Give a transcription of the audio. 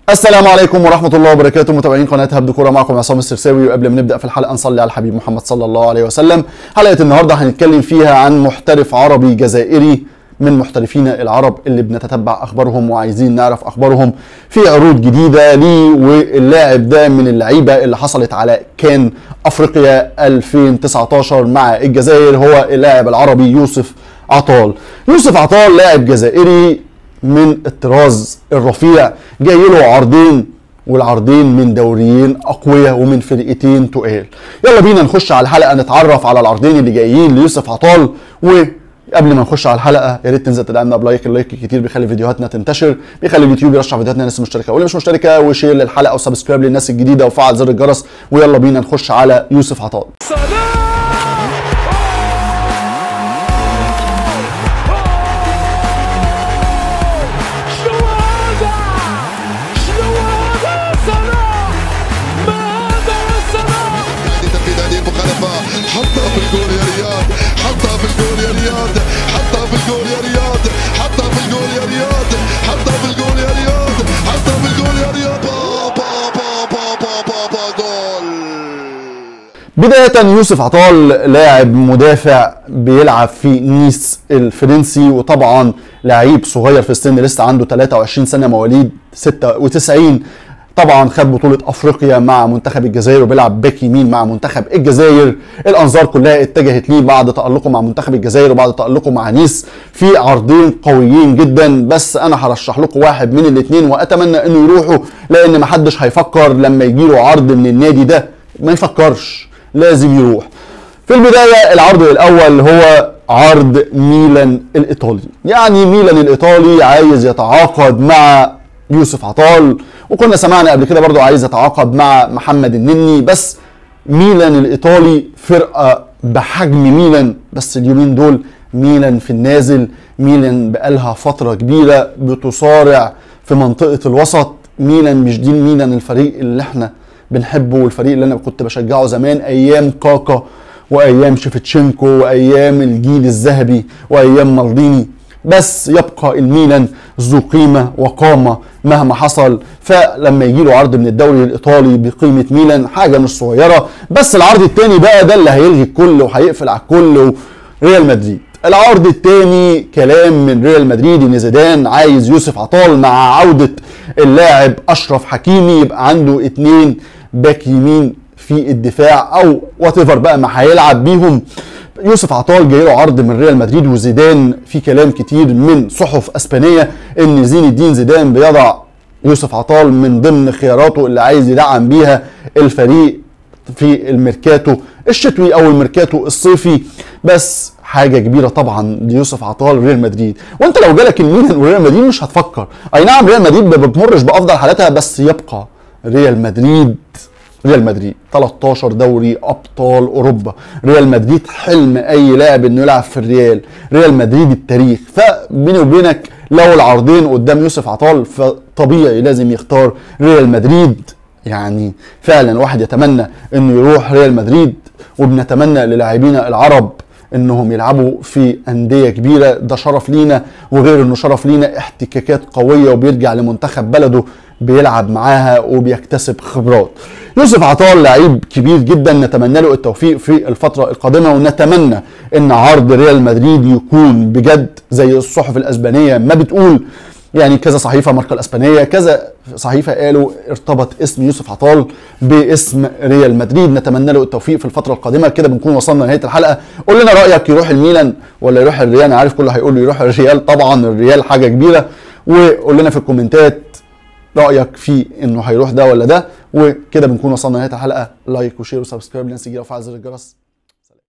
السلام عليكم ورحمة الله وبركاته متابعين قناة هبد كورة معكم عصام السرساوي وقبل ما نبدأ في الحلقة نصلي على الحبيب محمد صلى الله عليه وسلم حلقة النهاردة هنتكلم فيها عن محترف عربي جزائري من محترفين العرب اللي بنتتبع اخبارهم وعايزين نعرف اخبارهم في عروض جديده ليه واللاعب ده من اللعيبه اللي حصلت على كان افريقيا 2019 مع الجزائر هو اللاعب العربي يوسف عطال يوسف عطال لاعب جزائري من الطراز الرفيع جاي له عرضين والعرضين من دوريين اقوياء ومن فرقتين تقال يلا بينا نخش على الحلقه نتعرف على العرضين اللي جايين ليوسف عطال وقبل ما نخش على الحلقه يا ريت تنزل تدعمنا بلايك اللايك كتير بيخلي فيديوهاتنا تنتشر بيخلي اليوتيوب يرشح فيديوهاتنا للناس المشتركه واللي مش مشتركه وشير للحلقه وسبسكرايب للناس الجديده وفعل زر الجرس ويلا بينا نخش على يوسف عطال شنو هذا؟ شنو هذا صلاح؟ ما هذا يا صلاح؟ هذه تنفيذ هذه المخالفة حطها في الجول يا رياض حطها في الجول يا رياض حطها في الجول يا رياض حطها في الجول يا رياض حطها في الجول يا رياض حطها في الجول يا رياض با با با با با با با جول بداية يوسف عطال لاعب مدافع بيلعب في نيس الفرنسي وطبعا لعيب صغير في السن لسه عنده 23 سنة مواليد 96 طبعا خد بطولة افريقيا مع منتخب الجزائر وبيلعب باك يمين مع منتخب الجزائر الانظار كلها اتجهت ليه بعد تألقه مع منتخب الجزائر وبعد تألقه مع نيس في عرضين قويين جدا بس انا هرشح لكم واحد من الاثنين واتمنى انه يروحوا لان محدش هيفكر لما يجيله عرض من النادي ده ما يفكرش لازم يروح في البداية العرض الأول هو عرض ميلان الإيطالي يعني ميلان الإيطالي عايز يتعاقد مع يوسف عطال وكنا سمعنا قبل كده برضو عايز يتعاقد مع محمد النني بس ميلان الإيطالي فرقة بحجم ميلان بس اليومين دول ميلان في النازل ميلان بقالها فترة كبيرة بتصارع في منطقة الوسط ميلان مش دي ميلان الفريق اللي احنا بنحبه والفريق اللي انا كنت بشجعه زمان ايام كاكا وايام شيفتشينكو وايام الجيل الذهبي وايام مالديني بس يبقى الميلان ذو قيمه وقامه مهما حصل فلما يجي له عرض من الدوري الايطالي بقيمه ميلان حاجه مش صغيره بس العرض الثاني بقى ده اللي هيلغي الكل وهيقفل على الكل ريال مدريد العرض الثاني كلام من ريال مدريد ان زيدان عايز يوسف عطال مع عوده اللاعب اشرف حكيمي يبقى عنده اتنين باك يمين في الدفاع او وات بقى ما هيلعب بيهم يوسف عطال جاي له عرض من ريال مدريد وزيدان في كلام كتير من صحف اسبانيه ان زين الدين زيدان بيضع يوسف عطال من ضمن خياراته اللي عايز يدعم بيها الفريق في الميركاتو الشتوي او الميركاتو الصيفي بس حاجه كبيره طبعا ليوسف عطال ريال مدريد وانت لو جالك الميلان وريال مدريد مش هتفكر اي نعم ريال مدريد ما بتمرش بافضل حالاتها بس يبقى ريال مدريد ريال مدريد 13 دوري ابطال اوروبا ريال مدريد حلم اي لاعب انه يلعب في الريال ريال مدريد التاريخ فبيني وبينك لو العرضين قدام يوسف عطال فطبيعي لازم يختار ريال مدريد يعني فعلا واحد يتمنى انه يروح ريال مدريد وبنتمنى للاعبينا العرب انهم يلعبوا في انديه كبيره ده شرف لينا وغير انه شرف لينا احتكاكات قويه وبيرجع لمنتخب بلده بيلعب معاها وبيكتسب خبرات يوسف عطال لعيب كبير جدا نتمنى له التوفيق في الفتره القادمه ونتمنى ان عرض ريال مدريد يكون بجد زي الصحف الاسبانيه ما بتقول يعني كذا صحيفه ماركا الاسبانيه كذا صحيفه قالوا ارتبط اسم يوسف عطال باسم ريال مدريد نتمنى له التوفيق في الفتره القادمه كده بنكون وصلنا لنهايه الحلقه قول لنا رايك يروح الميلان ولا يروح الريال انا عارف كله هيقول له يروح الريال طبعا الريال حاجه كبيره وقول لنا في الكومنتات رايك في انه هيروح ده ولا ده وكده بنكون وصلنا لنهايه الحلقه لايك وشير وسبسكرايب لناس كتير وفعل زر الجرس